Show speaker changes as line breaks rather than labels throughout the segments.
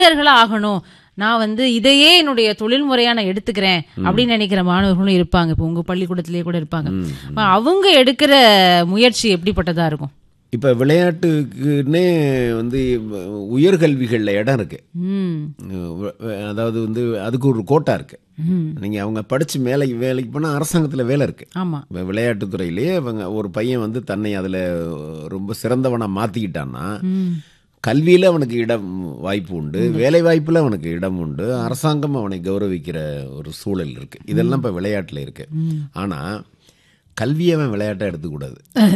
ஆசிரியர்களா ஆகணும் நான் வந்து இதையே என்னுடைய தொழில் முறையா நான் எடுத்துக்கிறேன் அப்படின்னு நினைக்கிற மாணவர்களும் இருப்பாங்க இப்போ உங்க பள்ளிக்கூடத்திலேயே கூட இருப்பாங்க அப்ப அவங்க எடுக்கிற முயற்சி எப்படிப்பட்டதா இருக்கும்
இப்போ விளையாட்டுக்குன்னே வந்து உயர்கல்விகளில் இடம் இருக்கு
ம்
வ- வ- அதாவது வந்து அதுக்கு ஒரு கோட்டா இருக்கு
ம்.
நீங்கள் அவங்க படித்து மேலே வேலைக்கு போனால் அரசாங்கத்தில் வேலை இருக்கு
ஆமா
வி- விளையாட்டுத்துறையிலேயே அவங்க ஒரு பையன் வந்து தன்னை அதில் ரொம்ப சிறந்தவனாக மாற்றிக்கிட்டான்னா
ம்
கல்வியில் அவனுக்கு இடம் வாய்ப்பு உண்டு வேலை வாய்ப்பில் அவனுக்கு இடம் உண்டு அரசாங்கம் அவனை கௌரவிக்கிற ஒரு சூழல் இருக்கு இதெல்லாம் இப்போ விளையாட்டில் இருக்கு ஆனால் கல்வியை அவன் விளையாட்டை எடுத்துக்கூடாது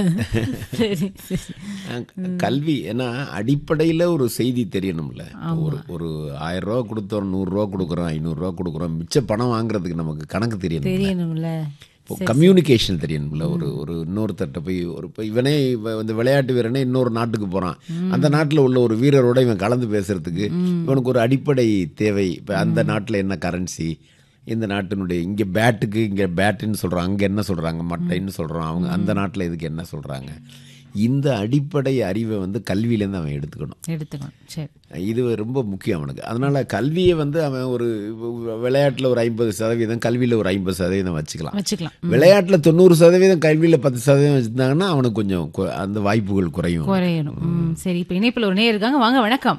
சரி சரி
அஹ் கல்வி ஏன்னா அடிப்படையில் ஒரு செய்தி தெரியணும்ல ஒரு ஒரு ஆயிரம் ரூபா கொடுத்தோம் நூறுரூவா கொடுக்குறோம் ஐநூறுரூவா கொடுக்குறோம் மிச்ச பணம் வாங்குறதுக்கு நமக்கு கணக்கு தெரியணும்
தெரியணும்ல
இப்போ கம்யூனிகேஷன் தெரியணும்ல ஒரு ஒரு இன்னொருத்தர்கிட்ட போய் ஒரு இப்போ இவனே இவ- இந்த விளையாட்டு வீரனே இன்னொரு நாட்டுக்கு போகிறான் அந்த நாட்டில் உள்ள ஒரு வீரரோட இவன் கலந்து பேசுறதுக்கு இவனுக்கு ஒரு அடிப்படை தேவை இப்போ அந்த நாட்டில் என்ன கரன்சி இந்த நாட்டினுடைய இங்கே பேட்டுக்கு இங்கே பேட்டுன்னு சொல்கிறோம் அங்கே என்ன சொல்கிறாங்க மட்டைன்னு சொல்கிறோம் அவங்க அந்த நாட்டில் இதுக்கு என்ன சொல்கிறாங்க இந்த அடிப்படை அறிவை வந்து கல்வியிலேருந்து அவன் எடுத்துக்கணும்
எடுத்துக்கணும் சரி
இது ரொம்ப முக்கியம் அவனுக்கு அதனால கல்வியை வந்து அவன் ஒரு விளையாட்டில் ஒரு ஐம்பது சதவீதம் கல்வியில் ஒரு ஐம்பது சதவீதம் வச்சுக்கலாம்
வச்சுக்கலாம்
விளையாட்டில் தொண்ணூறு சதவீதம் கல்வியில் பத்து சதவீதம் வச்சுருந்தாங்கன்னா அவனுக்கு கொஞ்சம் கு- அந்த வாய்ப்புகள் குறையும்
குறையணும் ம் சரி இப்போ இணைப்புல ஒரு நேர் இருக்காங்க வாங்க வணக்கம்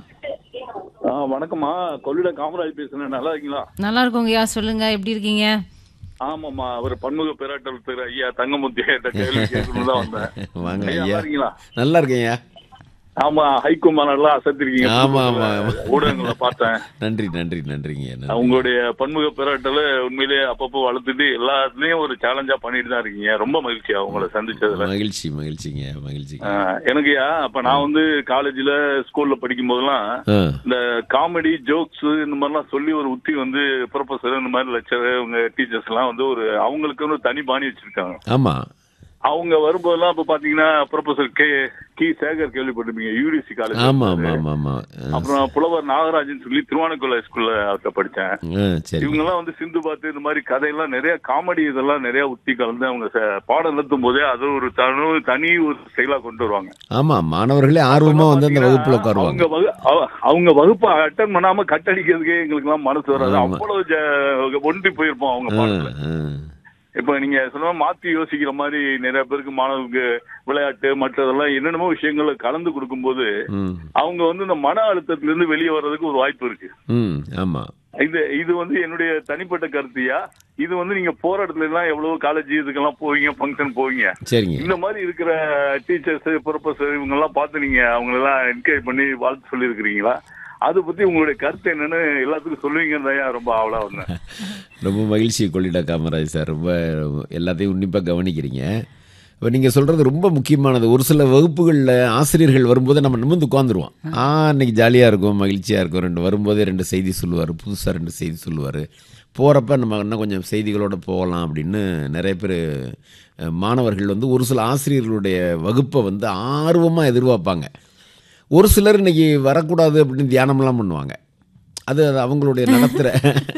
ஆ வணக்கம்மா கொள்ளிட காமராஜ் பேசுறேன் நல்லா இருக்கீங்களா
நல்லா இருக்கோங்கய்யா சொல்லுங்க எப்படி இருக்கீங்க
ஆமாம்மா அவர் பன்முக பேராட்டல் திரு ஐயா தங்கமுத்தி கேள்வி கேட்கணும் தான் வந்தேன்
வாங்க
ஐயா,
ஐயா
நல்லா இருக்கீங்களா
நல்லா இருக்கேன்யா
ஆமா ஹைகோமா நல்லா அசத்திருக்கீங்க
ஆமா, ஆமா, ஆமா.
ஊடகங்களை பார்த்தேன்
நன்றி நன்றி நன்றிங்க நன்றி.
உங்களுடைய பன்முக பேராட்டல உண்மையிலேயே அப்பப்போ வளர்த்துட்டு எல்லாத்துலயும் ஒரு சேலஞ்சா பண்ணிட்டு தான் இருக்கீங்க ரொம்ப மகிழ்ச்சியா உங்களை சந்திச்சதுல
மகிழ்ச்சி மகிழ்ச்சிங்க மகிழ்ச்சிங்க
ஆ, எனக்குயா அப்ப நான் வந்து காலேஜ்ல ஸ்கூல்ல படிக்கும் போதெல்லாம்
ஆ
இந்த காமெடி ஜோக்ஸ் இந்த மாதிரிலாம் சொல்லி ஒரு உத்தி வந்து ப்ரொஃபசர் இந்த மாதிரி லெக்சர் உங்க டீச்சர்ஸ் எல்லாம் வந்து ஒரு அவங்களுக்கு ஒரு தனி பாணி வச்சிருக்காங்க
ஆமாம்
அவங்க வரும்போதெல்லாம் இப்ப பாத்தீங்கன்னா ப்ரொஃபசர் கே கி சேகர் கேள்விப்பட்டிருப்பீங்க யூடிசி காலேஜ்
ஆமாம் ஆமாம் ஆமாம் ஆமாம்
அப்புறம் புலவர் நாகராஜன் சொல்லி திருவானக்குள்ள ஸ்கூல்ல அவர்கிட்ட படிச்சேன்
ஆ சரி
இவங்க எல்லாம் வந்து சிந்து பாத்து இந்த மாதிரி கதையெல்லாம் நிறைய காமெடி இதெல்லாம் நிறைய உத்தி கலந்து அவங்க ச- பாடம் நடத்தும் போதே அது ஒரு தனி தனி ஒரு செயலா கொண்டு வருவாங்க
ஆமாம் மாணவர்களே ஆர்வமாக வந்து அந்த வகுப்பில் உட்காருவாங்க
அவங்க வகு- அவ- அவங்க வகுப்பை அட்டன் பண்ணாம கட் அடிக்கிறதுக்கே எங்களுக்கு எல்லாம் மனசு வராது
ஆமா.
அவ்வளவு ஜ- ஒன்றி போயிருப்போம் அவங்க
ஆ
பாடத்துல
ஆ
இப்ப நீங்க சொன்ன மாத்தி யோசிக்கிற மாதிரி நிறைய பேருக்கு மாணவர்களுக்கு விளையாட்டு மற்றதெல்லாம் என்னென்னமோ விஷயங்களை கலந்து கொடுக்கும்போது
ம்
அவங்க வந்து இந்த மன அழுத்தத்துல இருந்து வெளியே வர்றதுக்கு ஒரு வாய்ப்பு இருக்கு
ம் ஆமாம்
இது இது வந்து என்னுடைய தனிப்பட்ட கருத்தியா இது வந்து நீங்க போற இடத்துல எல்லாம் எவ்வளவு காலேஜ் இதுக்கெல்லாம் போவீங்க ஃபங்க்ஷன் போவீங்க
சரிங்க
இந்த மாதிரி இருக்கிற டீச்சர்ஸ் ப்ரொஃபசர் இவங்க எல்லாம் பார்த்து நீங்க அவங்க எல்லாம் என்கரேஜ் பண்ணி வாழ்த்து சொல்லி இருக்கிறீங்களா அதை பத்தி உங்களுடைய கருத்து என்னன்னு எல்லாத்துக்கும் சொல்லுவீங்கன்னு தான் ரொம்ப ஆவலா வந்தேன்
ரொம்ப மகிழ்ச்சி கொள்ளிட காமராஜ் சார் ரொம்ப எல்லாத்தையும் உன்னிப்பாக கவனிக்கிறீங்க இப்போ நீங்கள் சொல்கிறது ரொம்ப முக்கியமானது ஒரு சில வகுப்புகளில் ஆசிரியர்கள் வரும்போது நம்ம நிமிர்ந்து உட்காந்துருவோம் ஆ இன்னைக்கு ஜாலியாக இருக்கும் மகிழ்ச்சியாக இருக்கும் ரெண்டு வரும்போதே ரெண்டு செய்தி சொல்லுவார் புதுசாக ரெண்டு செய்தி சொல்லுவார் போகிறப்ப நம்ம இன்னும் கொஞ்சம் செய்திகளோடு போகலாம் அப்படின்னு நிறைய பேர் அஹ், மாணவர்கள் வந்து ஒரு சில ஆசிரியர்களுடைய வகுப்பை வந்து ஆர்வமாக எதிர்பார்ப்பாங்க ஒரு சிலர் இன்னைக்கு வரக்கூடாது அப்படின்னு தியானம்லாம் பண்ணுவாங்க அது அது அவங்களுடைய நடத்துகிற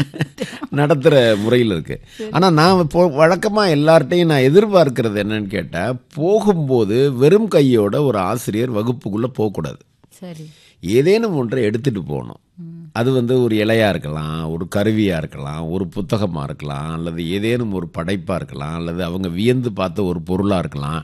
நடத்துகிற முறையில் இருக்குது ஆனால் நான் இப்போ வழக்கமாக எல்லார்ட்டையும் நான் எதிர்பார்க்கிறது என்னன்னு கேட்டால் போகும்போது வெறும் கையோட ஒரு ஆசிரியர் வகுப்புக்குள்ளே போகக்கூடாது
சரி
ஏதேனும் ஒன்றை எடுத்துகிட்டு போகணும் அது வந்து ஒரு இலையாக இருக்கலாம் ஒரு கருவியாக இருக்கலாம் ஒரு புத்தகமாக இருக்கலாம் அல்லது ஏதேனும் ஒரு படைப்பாக இருக்கலாம் அல்லது அவங்க வியந்து பார்த்த ஒரு பொருளாக இருக்கலாம்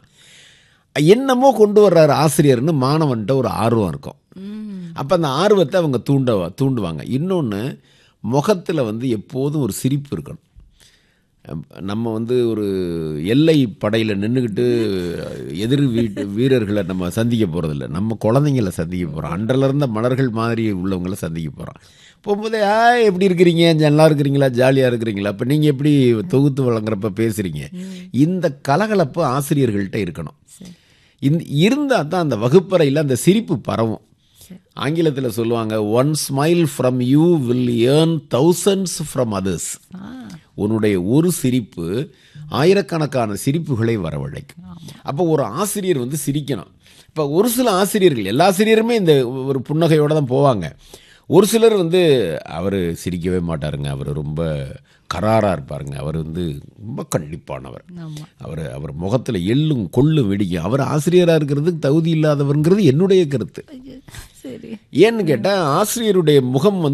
என்னமோ கொண்டு வர்றாரு ஆசிரியர்னு மாணவன்கிட்ட ஒரு ஆர்வம் இருக்கும் அப்போ அந்த ஆர்வத்தை அவங்க தூண்ட தூண்டுவாங்க இன்னொன்று முகத்தில் வந்து எப்போதும் ஒரு சிரிப்பு இருக்கணும் அம், நம்ம வந்து ஒரு எல்லை படையில் நின்றுக்கிட்டு எதிர் வீட்டு வீரர்களை நம்ம சந்திக்க போகிறதில்ல நம்ம குழந்தைங்கள சந்திக்க போகிறோம் அன்றலர்ந்த மலர்கள் மாதிரி உள்ளவங்கள சந்திக்க போகிறோம் போகும்போதே ஆ எப்படி இருக்கிறீங்க நல்லா இருக்கிறீங்களா ஜாலியாக இருக்கிறீங்களா அப்போ நீங்கள் எப்படி தொகுத்து வழங்குறப்ப பேசுகிறீங்க இந்த கலகலப்பு ஆசிரியர்கள்ட்ட இருக்கணும் இந்த இருந்தால் தான் அந்த வகுப்பறையில் அந்த சிரிப்பு பரவும் ஆங்கிலத்தில் சொல்லுவாங்க one smile from you will earn thousands from others உன்னுடைய ஒரு சிரிப்பு ஆயிரக்கணக்கான சிரிப்புகளை வரவழைக்கும் அப்போ ஒரு ஆசிரியர் வந்து சிரிக்கணும் இப்போ ஒரு சில ஆசிரியர்கள் எல்லா ஆசிரியருமே இந்த ஒரு புன்னகையோட தான் போவாங்க ஒரு சிலர் வந்து அவர் சிரிக்கவே மாட்டாருங்க அவர் ரொம்ப கராராக இருப்பாருங்க அவர் வந்து ரொம்ப கண்டிப்பானவர்
ஆமா
அவர் அவர் முகத்தில் எள்ளும் கொள்ளும் வெடிக்கும் அவர் ஆசிரியராக இருக்கிறதுக்கு தகுதி இல்லாதவர்ங்கிறது என்னுடைய கருத்து
சரி
ஏன்னு கேட்டால் ஆசிரியருடைய முகம் வந்து